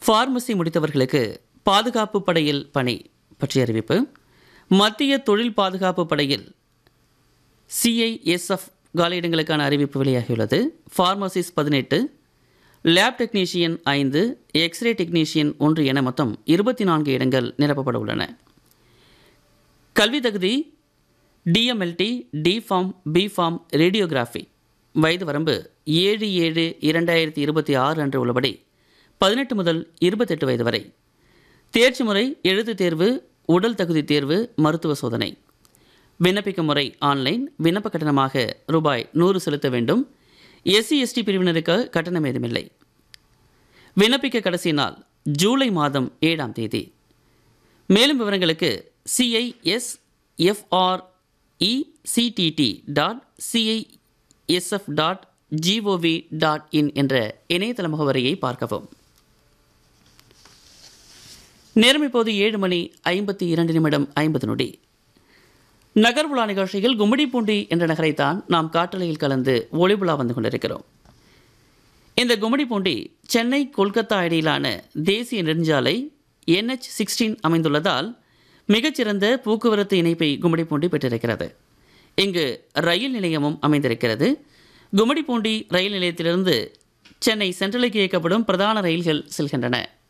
pharmacy முடித்தவர்களுக்கு பாதுகாப்பு படையில் பணி பற்றிய அறிவிப்பு மத்திய தொழில் பாதுகாப்பு படையில் சிஐஎஸ்எஃப் காலியிடங்களுக்கான அறிவிப்பு வெளியாகியுள்ளது ஃபார்மசிஸ்ட் பதினெட்டு லேப் டெக்னீஷியன் ஐந்து எக்ஸ்ரே டெக்னீஷியன் ஒன்று என மொத்தம் இருபத்தி நான்கு இடங்கள் நிரப்பப்பட உள்ளன கல்வி தகுதி DMLT D pharm B pharm radiography வயது வரம்பு ஏழு ஏழு இரண்டாயிரத்தி இருபத்தி ஆறு அன்று உள்ளபடி பதினெட்டு முதல் இருபத்தெட்டு வயது வரை தேர்ச்சி முறை எழுத்துத் தேர்வு உடல் தகுதி தேர்வு மருத்துவ சோதனை விண்ணப்பிக்கும் முறை ஆன்லைன் விண்ணப்ப கட்டணமாக ரூபாய் நூறு செலுத்த வேண்டும் எஸ்சி எஸ்டி பிரிவினருக்கு கட்டணம் ஏதுமில்லை விண்ணப்பிக்க கடைசி நாள் ஜூலை மாதம் ஏழாம் தேதி மேலும் விவரங்களுக்கு CIS FRE CDT dot CISF dot GOV dot in என்ற இணையதள முகவரியை பார்க்கவும் நேரம் இப்போது ஏழு மணி ஐம்பத்தி இரண்டு நிமிடம் ஐம்பது நொடி நகர்வுலா நிகழ்ச்சியில் கும்மிடிப்பூண்டி என்ற நகரைத்தான் நாம் காற்றலையில் கலந்து ஒளிபுலா வந்து கொண்டிருக்கிறோம் இந்த கும்மிடிப்பூண்டி சென்னை கொல்கத்தா இடையிலான தேசிய நெடுஞ்சாலை என்ஹெச் சிக்ஸ்டீன் அமைந்துள்ளதால் மிகச்சிறந்த போக்குவரத்து இணைப்பை கும்மிடிப்பூண்டி பெற்றிருக்கிறது இங்கு ரயில் நிலையமும் அமைந்திருக்கிறது கும்மிடிப்பூண்டி ரயில் நிலையத்திலிருந்து சென்னை சென்ட்ரலுக்கு இயக்கப்படும் பிரதான ரயில்கள் செல்கின்றன